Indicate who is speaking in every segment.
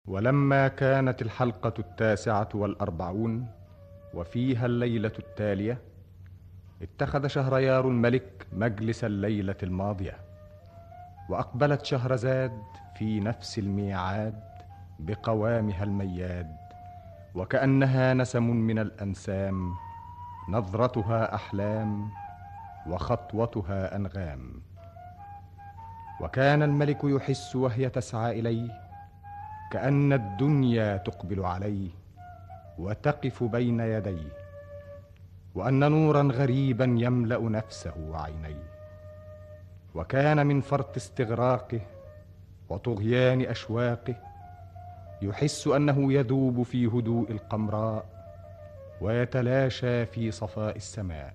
Speaker 1: ولما كانت الحلقة التاسعة والأربعون وفيها الليلة التالية اتخذ شهريار الملك مجلس الليلة الماضية وأقبلت شهرزاد في نفس الميعاد بقوامها المياد وكأنها نسم من الأنسام نظرتها أحلام وخطوتها أنغام وكان الملك يحس وهي تسعى إليه كأن الدنيا تقبل عليه وتقف بين يديه وأن نورا غريبا يملأ نفسه وعينيه وكان من فرط استغراقه وطغيان أشواقه يحس أنه يذوب في هدوء القمراء ويتلاشى في صفاء السماء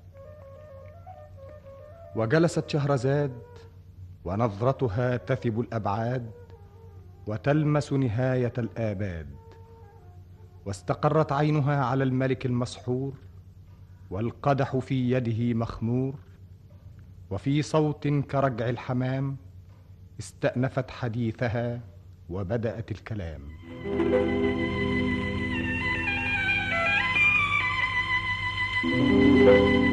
Speaker 1: وجلست شهرزاد ونظرتها تثب الأبعاد وتلمس نهايه الاباد واستقرت عينها على الملك المسحور والقدح في يده مخمور وفي صوت كرجع الحمام استانفت حديثها وبدات الكلام thank you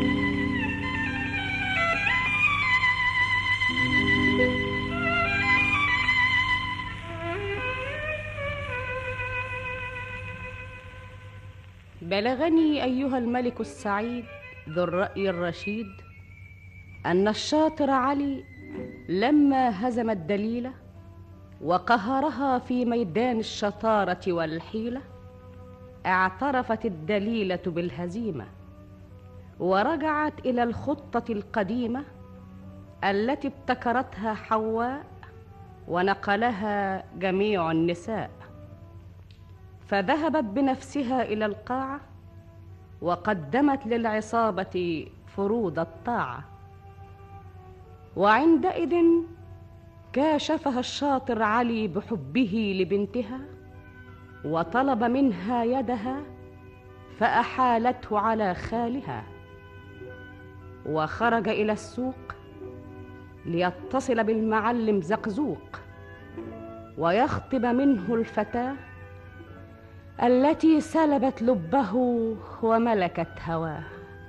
Speaker 2: بلغني ايها الملك السعيد ذو الراي الرشيد ان الشاطر علي لما هزم الدليله وقهرها في ميدان الشطاره والحيله اعترفت الدليله بالهزيمه ورجعت الى الخطه القديمه التي ابتكرتها حواء ونقلها جميع النساء فذهبت بنفسها الى القاعه وقدمت للعصابه فروض الطاعه وعندئذ كاشفها الشاطر علي بحبه لبنتها وطلب منها يدها فاحالته على خالها وخرج الى السوق ليتصل بالمعلم زقزوق ويخطب منه الفتاه التي سلبت لبه وملكت هواه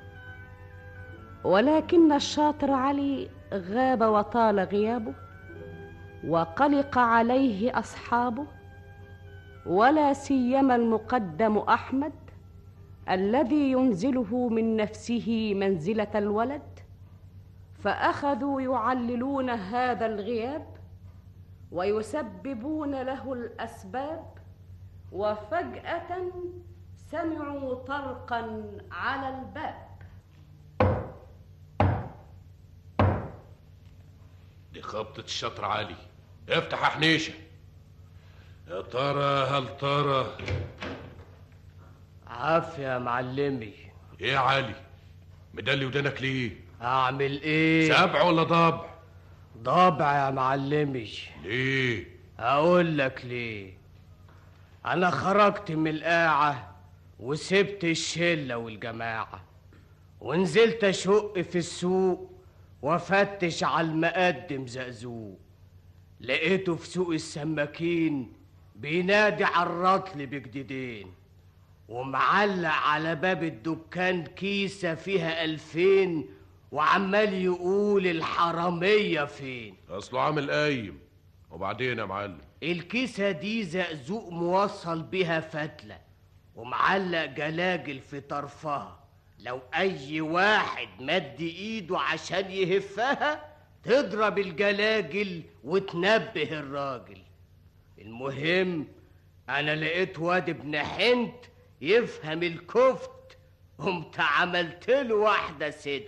Speaker 2: ولكن الشاطر علي غاب وطال غيابه وقلق عليه اصحابه ولا سيما المقدم احمد الذي ينزله من نفسه منزله الولد فاخذوا يعللون هذا الغياب ويسببون له الاسباب وفجأة سمعوا طرقا على الباب
Speaker 3: دي خبطة الشطر عالي افتح يا حنيشة يا ترى هل ترى
Speaker 4: عافية يا معلمي
Speaker 3: ايه يا علي مدلي ودانك ليه
Speaker 4: اعمل ايه
Speaker 3: سبع ولا ضبع
Speaker 4: ضبع يا معلمي
Speaker 3: ليه
Speaker 4: اقول لك ليه انا خرجت من القاعة وسبت الشلة والجماعة ونزلت اشق في السوق وافتش على المقدم زقزوق لقيته في سوق السماكين بينادي على الرطل بجديدين ومعلق على باب الدكان كيسة فيها ألفين وعمال يقول الحرامية فين
Speaker 3: أصله عامل قايم وبعدين يا معلم
Speaker 4: الكيسة دي زقزوق موصل بيها فتلة ومعلق جلاجل في طرفها لو أي واحد مد إيده عشان يهفها تضرب الجلاجل وتنبه الراجل المهم أنا لقيت واد ابن حنت يفهم الكفت قمت عملت له واحدة ست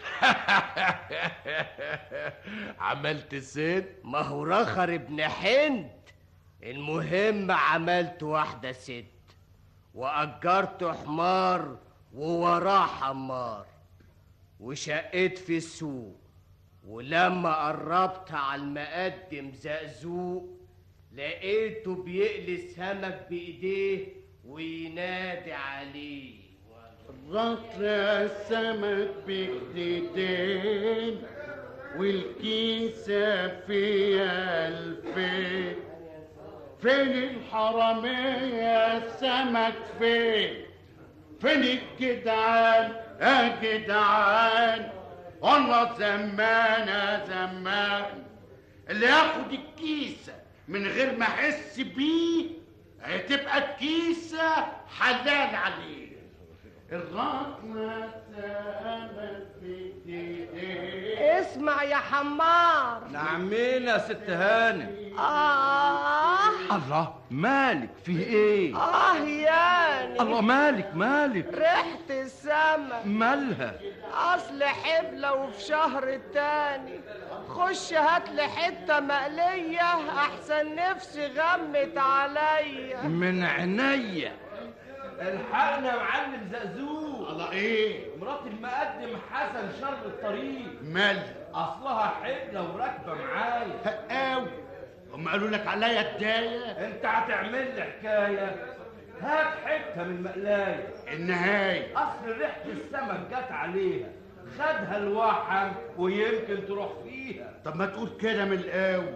Speaker 3: عملت ست
Speaker 4: ما هو رخر ابن حنت المهم عملت واحدة ست وأجرت حمار ووراه حمار وشقيت في السوق ولما قربت على المقدم زقزوق لقيته بيقلي السمك بإيديه وينادي عليه
Speaker 5: الرطل السمك بإيدين والكيسة فيها الفين فين الحرامية السمك فين فين الجدعان يا جدعان والله زمان يا زمان اللي ياخد الكيسة من غير ما احس بيه هتبقى الكيسة حلال عليه الرقمة سامت في ايديه
Speaker 4: اسمع يا حمار
Speaker 6: نعمين يا ست هانم
Speaker 4: آه
Speaker 6: الله مالك فيه ايه
Speaker 4: آه يعني
Speaker 6: الله مالك مالك
Speaker 4: ريحة السمك
Speaker 6: مالها
Speaker 4: أصل حبلة وفي شهر تاني خش هات لي حتة مقلية أحسن نفسي غمت عليا
Speaker 6: من عينيا الحقنا يا معلم زقزوق
Speaker 5: الله ايه
Speaker 6: مرات المقدم حسن شر الطريق
Speaker 5: مال
Speaker 6: اصلها حبلة وراكبه معايا
Speaker 5: هقاوي هم قالوا لك عليا الداية
Speaker 6: انت هتعمل لي حكايه هات حته من المقلايه
Speaker 5: النهاية
Speaker 6: اصل ريحه السمك جت عليها خدها الوحم ويمكن تروح فيها
Speaker 5: طب ما تقول كده من الاول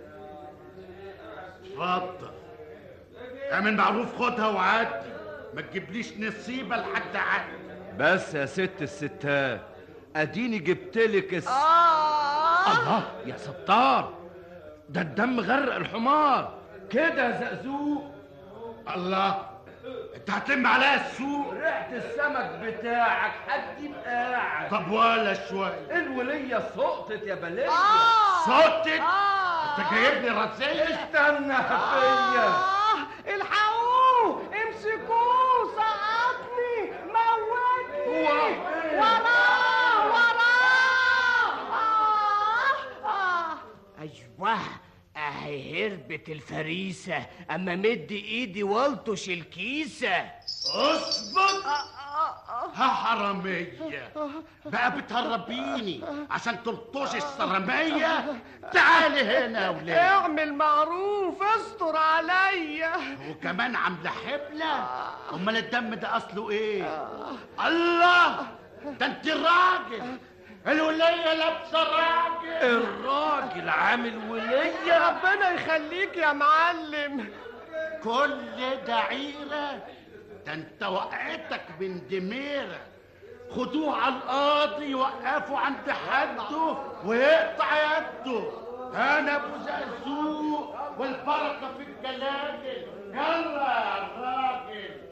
Speaker 5: اتفضل اعمل معروف خدها وعدي ما تجيبليش نصيبه لحد عقل
Speaker 6: بس يا ست الستات اديني جبتلك الس...
Speaker 4: آه
Speaker 6: الله يا ستار ده الدم غرق الحمار كده يا زقزوق
Speaker 5: الله انت هتلم عليا السوق
Speaker 6: ريحه السمك بتاعك هتجيب قاعد
Speaker 5: طب ولا شويه
Speaker 6: الوليه سقطت يا بليه
Speaker 4: آه
Speaker 5: صوتك
Speaker 4: آه
Speaker 5: انت جايبني رزية
Speaker 6: استنى فيا
Speaker 4: آه الحقوه امسكوه سقطني موتني
Speaker 6: هو
Speaker 4: وراه وراه آه آه أيوه أهي هربت الفريسة أما مد إيدي والطش الكيسة
Speaker 5: اصبر ها حرامية بقى بتهربيني عشان تلطشي السرمية تعالي هنا يا ولاد
Speaker 4: اعمل معروف استر عليا
Speaker 5: وكمان عاملة حبلة امال الدم ده اصله ايه الله ده انت الراجل الولية لابسة راجل
Speaker 6: الراجل عامل وليه
Speaker 4: ربنا يخليك يا معلم
Speaker 5: كل ده عيرة ده انت وقعتك من دميرة خدوه على القاضي يوقفوا عند حده ويقطع يده انا ابو زقزوق والبركه في الجلاجل يلا يا الراجل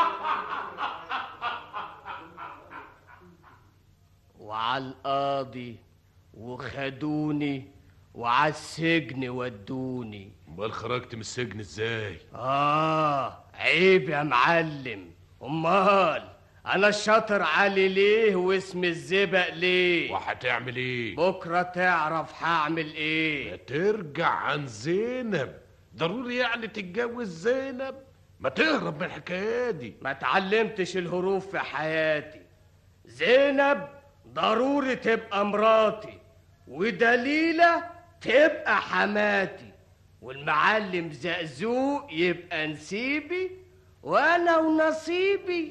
Speaker 4: وعلى القاضي وخدوني وعلى السجن ودوني
Speaker 3: امال خرجت من السجن ازاي
Speaker 4: آه عيب يا معلم أمال أنا الشاطر علي ليه واسم الزبق ليه
Speaker 3: وهتعمل ايه
Speaker 4: بكرة تعرف هعمل إيه
Speaker 3: ترجع عن زينب ضروري يعني تتجوز زينب ما تهرب من الحكايه دي
Speaker 4: ما اتعلمتش الهروب في حياتي زينب ضروري تبقى مراتي ودليلة تبقى حماتي والمعلم زقزوق يبقى نسيبي وانا ونصيبي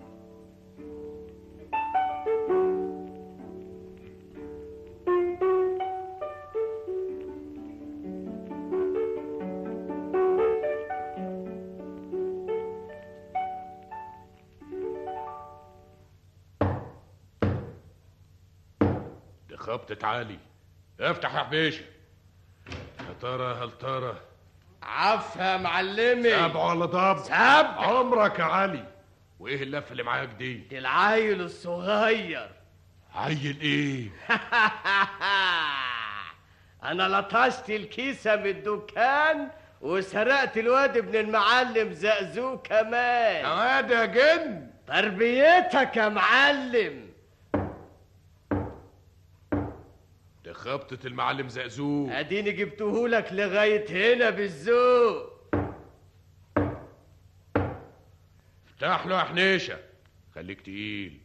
Speaker 3: دي خبطة عالي افتح يا حبيشه يا ترى هل ترى
Speaker 4: عفا يا معلمي
Speaker 3: سبع ولا ضب
Speaker 4: سبع
Speaker 3: عمرك يا علي وايه اللفه اللي معاك دي
Speaker 4: دي العيل الصغير
Speaker 3: عيل ايه
Speaker 4: انا لطشت الكيسه من الدكان وسرقت الواد ابن المعلم زقزوق كمان
Speaker 3: واد يا جن
Speaker 4: تربيتك يا معلم
Speaker 3: دي خبطة المعلم زقزوق
Speaker 4: اديني جبتهولك لغايه هنا بالذوق
Speaker 3: افتح له يا حنيشه خليك تقيل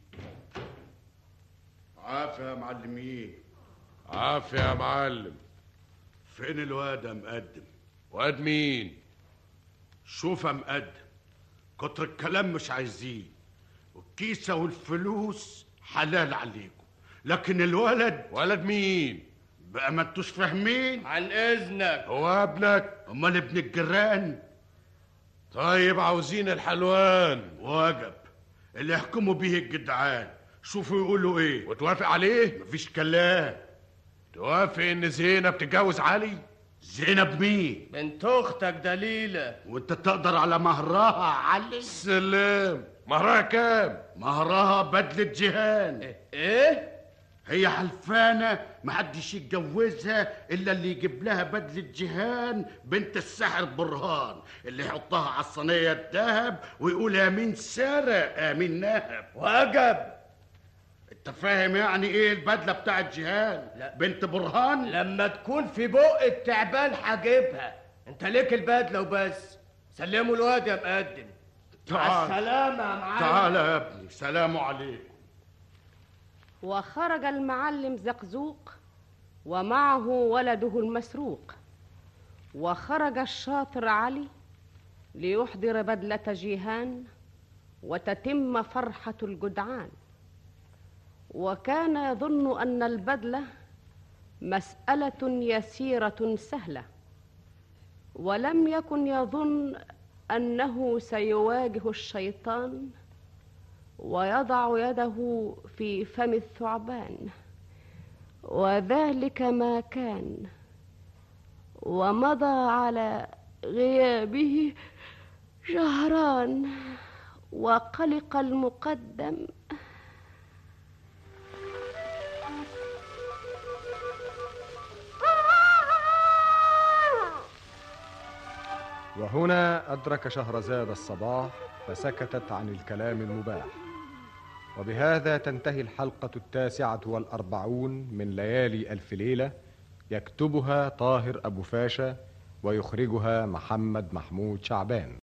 Speaker 5: عافية يا معلمين
Speaker 3: عافية يا معلم
Speaker 5: فين الواد يا مقدم
Speaker 3: واد مين
Speaker 5: شوف يا مقدم كتر الكلام مش عايزين والكيسة والفلوس حلال عليكم لكن الولد
Speaker 3: ولد مين
Speaker 5: بقى ما انتوش فاهمين
Speaker 4: عن اذنك
Speaker 3: هو ابنك
Speaker 5: امال ابن الجيران
Speaker 3: طيب عاوزين الحلوان
Speaker 5: واجب اللي يحكموا بيه الجدعان شوفوا يقولوا ايه
Speaker 3: وتوافق عليه
Speaker 5: مفيش كلام
Speaker 3: توافق ان زينب تتجوز علي
Speaker 5: زينب مين
Speaker 4: بنت اختك دليلة
Speaker 5: وانت تقدر على مهرها يا علي
Speaker 3: سلام مهرها كام
Speaker 5: مهرها بدلة جيهان
Speaker 4: ايه
Speaker 5: هي حلفانة محدش يتجوزها إلا اللي يجيب لها بدلة جيهان بنت السحر برهان اللي يحطها على الصينية الذهب ويقول آمين سارة آمين نهب
Speaker 4: وجب
Speaker 5: أنت فاهم يعني إيه البدلة بتاعت جيهان؟
Speaker 4: لا.
Speaker 5: بنت برهان؟
Speaker 4: لما تكون في بق التعبان هجيبها انت ليك البدلة وبس سلموا الواد يا مقدم مع
Speaker 5: تعال
Speaker 4: السلامة يا معلم
Speaker 5: تعال يا ابني سلام عليكم
Speaker 2: وخرج المعلم زقزوق ومعه ولده المسروق وخرج الشاطر علي ليحضر بدلة جيهان وتتم فرحة الجدعان وكان يظن أن البدلة مسألة يسيرة سهلة ولم يكن يظن أنه سيواجه الشيطان ويضع يده في فم الثعبان وذلك ما كان ومضى على غيابه شهران وقلق المقدم
Speaker 1: وهنا أدرك شهرزاد الصباح فسكتت عن الكلام المباح وبهذا تنتهي الحلقة التاسعة والأربعون من ليالي ألف ليلة يكتبها طاهر أبو فاشا ويخرجها محمد محمود شعبان